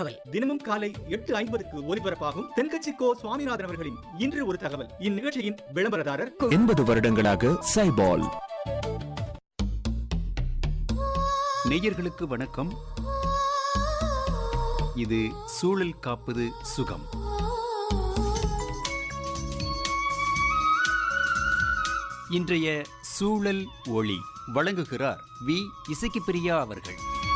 தகவல் தினமும் காலை எட்டு ஐம்பதுக்கு ஒலிபரப்பாகும் தென்கட்சி கோ சுவாமிநாதன் அவர்களின் இன்று ஒரு தகவல் இந்நிகழ்ச்சியின் விளம்பரதாரர் எண்பது வருடங்களாக சைபால் நேயர்களுக்கு வணக்கம் இது சூழல் காப்பது சுகம் இன்றைய சூழல் ஒளி வழங்குகிறார் வி இசக்கிப்பிரியா அவர்கள்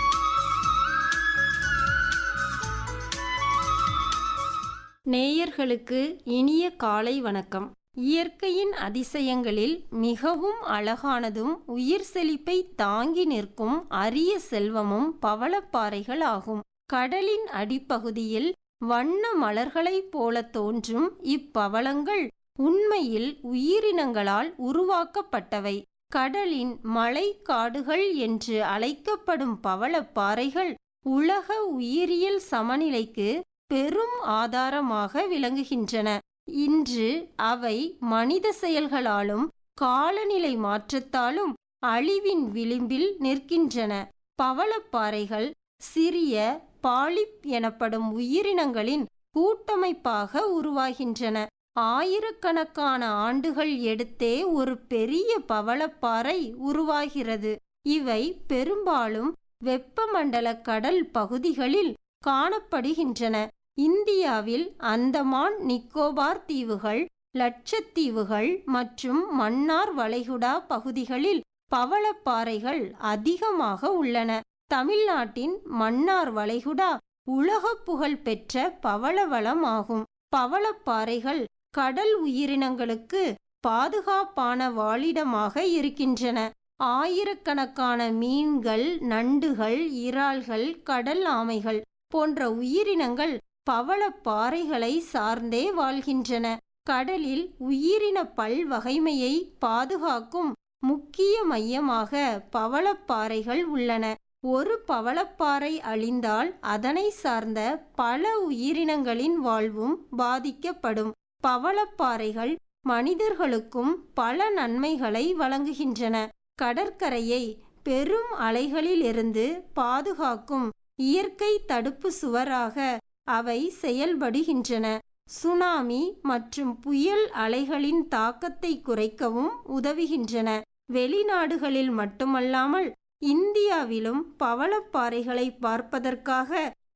நேயர்களுக்கு இனிய காலை வணக்கம் இயற்கையின் அதிசயங்களில் மிகவும் அழகானதும் உயிர் செழிப்பை தாங்கி நிற்கும் அரிய செல்வமும் பவளப்பாறைகள் ஆகும் கடலின் அடிப்பகுதியில் வண்ண மலர்களைப் போல தோன்றும் இப்பவளங்கள் உண்மையில் உயிரினங்களால் உருவாக்கப்பட்டவை கடலின் மலைக்காடுகள் என்று அழைக்கப்படும் பவளப்பாறைகள் உலக உயிரியல் சமநிலைக்கு பெரும் ஆதாரமாக விளங்குகின்றன இன்று அவை மனித செயல்களாலும் காலநிலை மாற்றத்தாலும் அழிவின் விளிம்பில் நிற்கின்றன பவளப்பாறைகள் சிறிய பாலிப் எனப்படும் உயிரினங்களின் கூட்டமைப்பாக உருவாகின்றன ஆயிரக்கணக்கான ஆண்டுகள் எடுத்தே ஒரு பெரிய பவளப்பாறை உருவாகிறது இவை பெரும்பாலும் வெப்பமண்டல கடல் பகுதிகளில் காணப்படுகின்றன இந்தியாவில் அந்தமான் நிக்கோபார் தீவுகள் லட்சத்தீவுகள் மற்றும் மன்னார் வளைகுடா பகுதிகளில் பவளப்பாறைகள் அதிகமாக உள்ளன தமிழ்நாட்டின் மன்னார் வளைகுடா உலக புகழ் பெற்ற பவளவளம் ஆகும் பவளப்பாறைகள் கடல் உயிரினங்களுக்கு பாதுகாப்பான வாழிடமாக இருக்கின்றன ஆயிரக்கணக்கான மீன்கள் நண்டுகள் இறால்கள் கடல் ஆமைகள் போன்ற உயிரினங்கள் பவளப்பாறைகளை சார்ந்தே வாழ்கின்றன கடலில் உயிரின பல்வகைமையை பாதுகாக்கும் முக்கிய மையமாக பவளப்பாறைகள் உள்ளன ஒரு பவளப்பாறை அழிந்தால் அதனை சார்ந்த பல உயிரினங்களின் வாழ்வும் பாதிக்கப்படும் பவளப்பாறைகள் மனிதர்களுக்கும் பல நன்மைகளை வழங்குகின்றன கடற்கரையை பெரும் அலைகளிலிருந்து பாதுகாக்கும் இயற்கை தடுப்பு சுவராக அவை செயல்படுகின்றன சுனாமி மற்றும் புயல் அலைகளின் தாக்கத்தை குறைக்கவும் உதவுகின்றன வெளிநாடுகளில் மட்டுமல்லாமல் இந்தியாவிலும் பவளப்பாறைகளை பார்ப்பதற்காக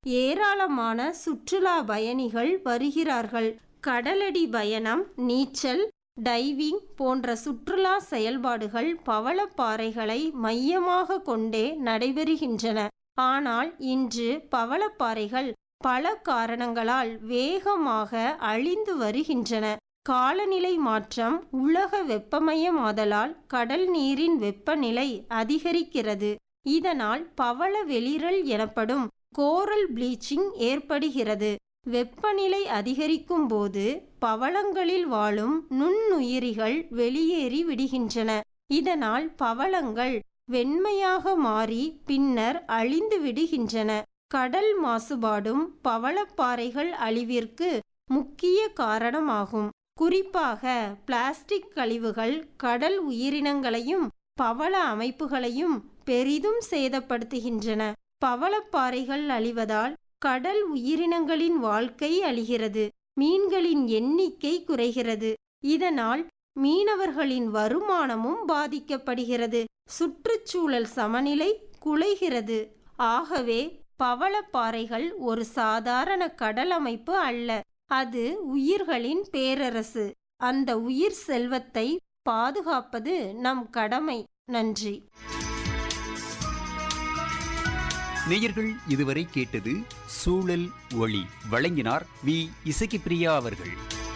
ஏராளமான சுற்றுலா பயணிகள் வருகிறார்கள் கடலடி பயணம் நீச்சல் டைவிங் போன்ற சுற்றுலா செயல்பாடுகள் பவளப்பாறைகளை மையமாக கொண்டே நடைபெறுகின்றன ஆனால் இன்று பவளப்பாறைகள் பல காரணங்களால் வேகமாக அழிந்து வருகின்றன காலநிலை மாற்றம் உலக வெப்பமயமாதலால் கடல் நீரின் வெப்பநிலை அதிகரிக்கிறது இதனால் பவள வெளிரல் எனப்படும் கோரல் ப்ளீச்சிங் ஏற்படுகிறது வெப்பநிலை அதிகரிக்கும் போது பவளங்களில் வாழும் நுண்ணுயிரிகள் வெளியேறி விடுகின்றன இதனால் பவளங்கள் வெண்மையாக மாறி பின்னர் அழிந்து விடுகின்றன கடல் மாசுபாடும் பவளப்பாறைகள் அழிவிற்கு முக்கிய காரணமாகும் குறிப்பாக பிளாஸ்டிக் கழிவுகள் கடல் உயிரினங்களையும் பவள அமைப்புகளையும் பெரிதும் சேதப்படுத்துகின்றன பவளப்பாறைகள் அழிவதால் கடல் உயிரினங்களின் வாழ்க்கை அழிகிறது மீன்களின் எண்ணிக்கை குறைகிறது இதனால் மீனவர்களின் வருமானமும் பாதிக்கப்படுகிறது சுற்றுச்சூழல் சமநிலை குலைகிறது ஆகவே பவளப்பாறைகள் ஒரு சாதாரண கடல் அமைப்பு அல்ல அது உயிர்களின் பேரரசு அந்த உயிர் செல்வத்தை பாதுகாப்பது நம் கடமை நன்றி நேயர்கள் இதுவரை கேட்டது சூழல் ஒளி வழங்கினார் வி இசக்கிப்பிரியா அவர்கள்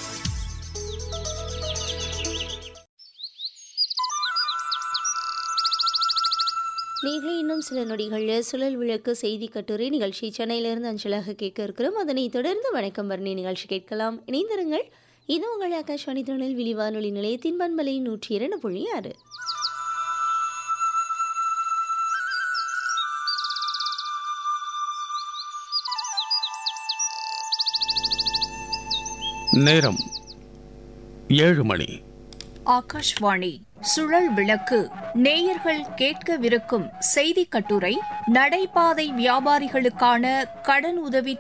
நீங்களே இன்னும் சில நொடிகளில் சுழல் விளக்கு செய்தி கட்டுரை நிகழ்ச்சி சென்னையிலிருந்து அஞ்சலாக கேட்க இருக்கிறோம் அதனைத் தொடர்ந்து வணக்கம் வர்ணி நிகழ்ச்சி கேட்கலாம் இணைந்திருங்கள் இது உங்கள் ஆகாஷ்வாணி தொழில் விழிவானொலி நிலையத்தின் பண்பலை நூற்றி இரண்டு புள்ளி ஆறு நேரம் ஏழு மணி ஆகாஷ்வாணி சுழல் விளக்கு நேயர்கள் கேட்கவிருக்கும் செய்தி கட்டுரை நடைபாதை வியாபாரிகளுக்கான கடன் உதவி